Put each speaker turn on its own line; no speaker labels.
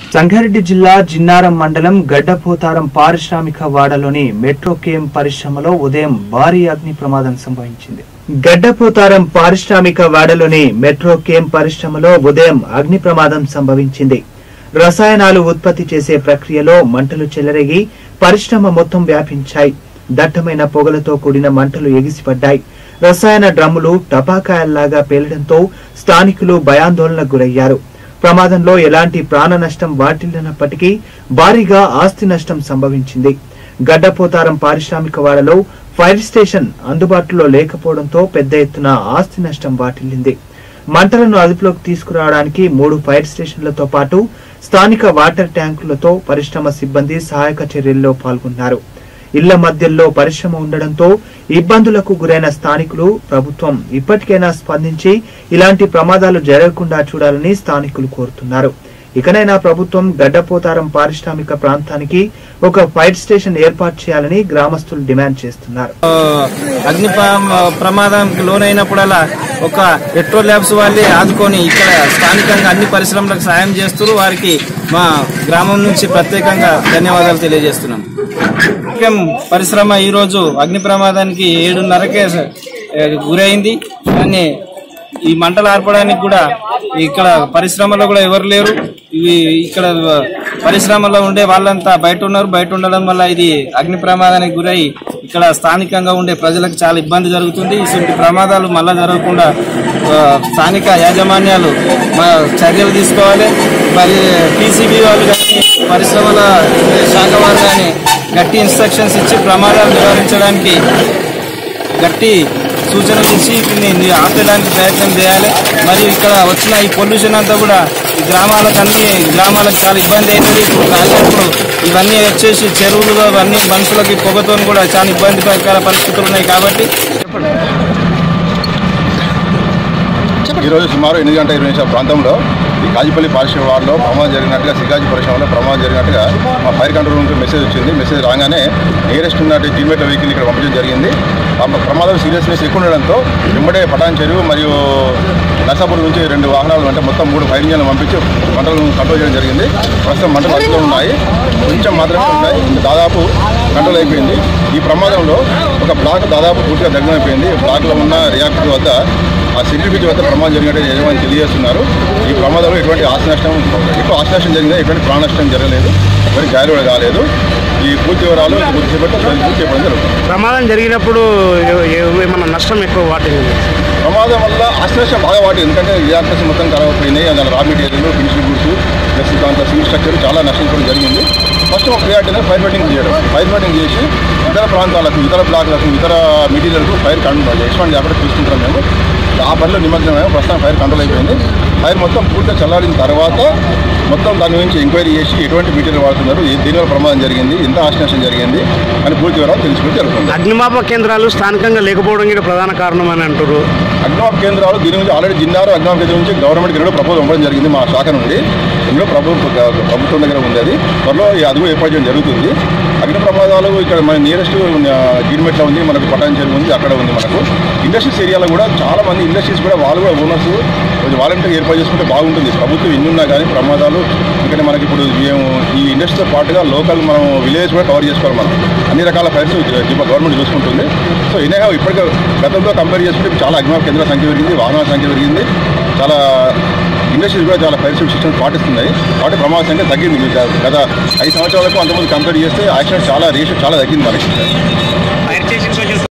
సంగారెడ్డి జిల్లా జిన్నారం మండలం గడ్డపోతారం పారిశ్రామిక వాడలోని మెట్రో కేమ్ పరిశ్రమలో ఉదయం భారీ అగ్ని ప్రమాదం సంభవించింది గడ్డపోతారం పారిశ్రామిక వాడలోని మెట్రో కేమ్ పరిశ్రమలో ఉదయం అగ్ని ప్రమాదం సంభవించింది రసాయనాలు ఉత్పత్తి చేసే ప్రక్రియలో మంటలు చెలరేగి పరిశ్రమ మొత్తం వ్యాపించాయి దట్టమైన పొగలతో కూడిన మంటలు ఎగిసిపడ్డాయి రసాయన డ్రమ్ములు టపాకాయల్లాగా పేలడంతో స్థానికులు భయాందోళనకు గురయ్యారు ప్రమాదంలో ఎలాంటి ప్రాణ నష్టం వాటిల్లినప్పటికీ భారీగా ఆస్తి నష్టం సంభవించింది గడ్డపోతారం పారిశ్రామిక వాడలో ఫైర్ స్టేషన్ అందుబాటులో లేకపోవడంతో పెద్ద ఎత్తున ఆస్తి నష్టం వాటిల్లింది మంటలను అదుపులోకి తీసుకురావడానికి మూడు ఫైర్ స్టేషన్లతో పాటు స్థానిక వాటర్ ట్యాంకులతో పరిశ్రమ సిబ్బంది సహాయక చర్యల్లో పాల్గొన్నారు ఇళ్ల మధ్యలో పరిశ్రమ ఉండడంతో ఇబ్బందులకు గురైన స్థానికులు ప్రభుత్వం ఇప్పటికైనా స్పందించి ఇలాంటి ప్రమాదాలు జరగకుండా చూడాలని స్థానికులు కోరుతున్నారు ఇకనైనా ప్రభుత్వం గడ్డపోతారం పారిశ్రామిక ప్రాంతానికి ఒక ఫైర్ స్టేషన్ ఏర్పాటు చేయాలని గ్రామస్తులు డిమాండ్ చేస్తున్నారు
ఆ, అగ్ని ప్ర- ప్రమాదానికి లోనైనప్పుడల్లా ఒక పెట్రోల్ ల్యాబ్స్ వాళ్ళే ఆదుకొని ఇక్కడ స్థానికంగా అన్ని పరిశ్రమలకు సాయం చేస్తూ వారికి మా గ్రామం నుంచి ప్రత్యేకంగా ధన్యవాదాలు తెలియజేస్తున్నాం ముఖ్యం పరిశ్రమ ఈరోజు అగ్ని ప్రమాదానికి ఏడున్నరకే ఏ, గురైంది కానీ ఈ మంటలు ఆర్పడానికి కూడా ఇక్కడ పరిశ్రమలో కూడా ఎవరు లేరు ఇవి ఇక్కడ పరిశ్రమలో ఉండే వాళ్ళంతా బయట ఉన్నారు బయట ఉండడం వల్ల ఇది అగ్ని ప్రమాదానికి గురై ఇక్కడ స్థానికంగా ఉండే ప్రజలకు చాలా ఇబ్బంది జరుగుతుంది ఇటువంటి ప్రమాదాలు మళ్ళా జరగకుండా ఆ, స్థానిక యాజమాన్యాలు మా చర్యలు తీసుకోవాలి మరి టీసీబీ వాళ్ళు కానీ పరిశ్రమల శాఖ వారు కానీ గట్టి ఇన్స్ట్రక్షన్స్ ఇచ్చి ప్రమాదాలు నివారించడానికి గట్టి సూచనలు ఇచ్చి దీన్ని ఆపేయడానికి ప్రయత్నం చేయాలి మరియు ఇక్కడ వచ్చిన ఈ పొల్యూషన్ అంతా కూడా ఈ గ్రామాలకు అన్ని గ్రామాలకు చాలా ఇబ్బంది అవుతుంది ఇప్పుడు కాలినప్పుడు ఇవన్నీ వచ్చేసి చెరువులు అవన్నీ మనుషులకి పొగతో కూడా చాలా ఇబ్బందికర పరిస్థితులు ఉన్నాయి కాబట్టి
ఈరోజు సుమారు ఎనిమిది గంటల ఇరవై నిమిషాల ప్రాంతంలో ఈ కాజీపల్లి పారిశ్రమ వార్డులో ప్రమాదం జరిగినట్టుగా సిగాజీ పరిశ్రమలో ప్రమాదం జరిగినట్టుగా మా ఫైర్ కంట్రోల్ రూమ్కి మెసేజ్ వచ్చింది మెసేజ్ రాగానే నియరెస్ట్ ఉన్న టీమేట్ల వెహికల్ ఇక్కడ పంపించడం జరిగింది ఆ ప్రమాదం సీరియస్నెస్ ఎక్కువ ఉండడంతో వెంబడే పటాన్ చెరువు మరియు నర్సాపూర్ నుంచి రెండు వాహనాలు అంటే మొత్తం మూడు ఫైర్ ఇంజన్లు పంపించి మంటలను కంట్రోల్ చేయడం జరిగింది ప్రస్తుతం మంటలు అదుపులో ఉన్నాయి కొంచెం మాత్రమే ఉన్నాయి ఇంకా దాదాపు కంట్రోల్ అయిపోయింది ఈ ప్రమాదంలో ఒక బ్లాక్ దాదాపు పూర్తిగా దగ్ధమైపోయింది బ్లాక్లో ఉన్న రియాక్టర్ వద్ద ఆ సెంట్రిఫ్యూజ్ వద్ద ప్రమాదం జరిగినట్టు యజమాని తెలియజేస్తున్నారు ఈ ప్రమాదంలో ఎటువంటి ఆస్తి నష్టం ఎక్కువ ఆస్తి నష్టం జరిగింది ఎటువంటి ప్రాణ నష్టం జరగలేదు ఎవరికి గాయాలు కూడా కాలేదు ఈ పూర్తి వివరాలు కొద్దిసేపట్లో పూర్తి చేయడం జరుగుతుంది
ప్రమాదం జరిగినప్పుడు ఏ- ఏ- ఏమన్నా నష్టం ఎక్కువ వాటింది
ప్రమాదం వల్ల ఆస్తి నష్టం బాగా వాటి ఎందుకంటే రియాక్టర్స్ మొత్తం ఖరాబ్ అయినాయి అందులో raw material finishing goods plus దాంట్లో సివిల్ స్ట్రక్చర్ చాలా నష్టం జరిగింది ఫస్ట్ ఒక ప్రియారిటీ ఫైర్ ఫైటింగ్ చేయడం ఫైర్ ఫైటింగ్ చేసి ఇతర ప్రాంతాలకు ఇతర బ్లాక్లకు ఇతర మెటీరియల్కు ఫైర్ కంట్రోల్ ఎక్స్పాండ్ చేయకుండా చూస్తుంటాం మేము ఆ పనిలో నిమగ్నమే ప్రస్తుతం ఫైర్ కంట్రోల్ అయిపోయింది ఫైర్ మొత్తం పూర్తిగా చల్లారిన తర్వాత మొత్తం దాని గురించి ఎంక్వైరీ చేసి ఎటువంటి మెటీరియల్ వాడుతున్నారు ఏ దీనివల్ల ప్రమాదం జరిగింది ఎంత ఆస్తి నష్టం జరిగింది అని పూర్తి వివరాలు తెలుసుకుని జరుగుతుంది
అగ్నిమాపక కేంద్రాలు స్థానికంగా లేకపోవడం కూడా ప్రధాన కారణం అని అంటారు
అగ్నిమాప్ కేంద్రాలు దీని నుంచి ఆల్రెడీ జిన్నారు అగ్నిమాప్ కేంద్రం నుంచి గవర్నమెంట్ ఇందులో ప్రపోజల్ ఇవ్వడం జరిగింది మా శాఖ నుండి ఇందులో ప్రభుత్వ ప్రభుత్వం దగ్గర ఉంది అది త్వరలో ఈ అది కూడా ఏర్పాటు చేయడం జరుగుతుంది అగ్ని ప్రమాదాలు ఇక్కడ మన నియరెస్ట్ జీడిమెట్లో ఉంది మనకు పటాన్ చెరువు ఉంది అక్కడ ఉంది మనకు ఇండస్ట్రీస్ ఏరియాలో కూడా చాలా మంది ఇండస్ట్రీస్ కూడా వాళ్ళు కూడా ఓనర్స్ కొంచెం వాలంటీర్ ఏర్పాటు చేసుకుంటే బాగుంటుంది ప్రభుత్వం ఎన్ని ఉన్నా కానీ ప్రమాదాలు ఎందుకంటే మనకి ఇప్పుడు మేము ఈ ఇండస్ట్రీతో పాటుగా లోకల్ మనం విలేజ్ కూడా కవర్ చేసుకోవాలి మనం అన్ని రకాల ఫైర్స్ గవర్నమెంట్ చూసుకుంటుంది సో ఇదే ఇప్పటికే గతంతో కంపేర్ చేసుకుంటే ఇప్పుడు చాలా అగ్నిమాప్ కేంద్రాల సంఖ్య పెరిగింది వాహనాల సంఖ్య పెరిగింది చాలా ఇండస్ట్రీస్ కూడా చాలా ఫైర్ సేఫ్టీ సిస్టమ్స్ పాటిస్తున్నాయి కాబట్టి ప్రమాద సంఖ్య తగ్గింది గత ఐదు సంవత్సరాలకు అంతకుముందు కంపేర్ చేస్తే యాక్సిడెంట్ చాలా రేషియో చాలా తగ్గింది మనకి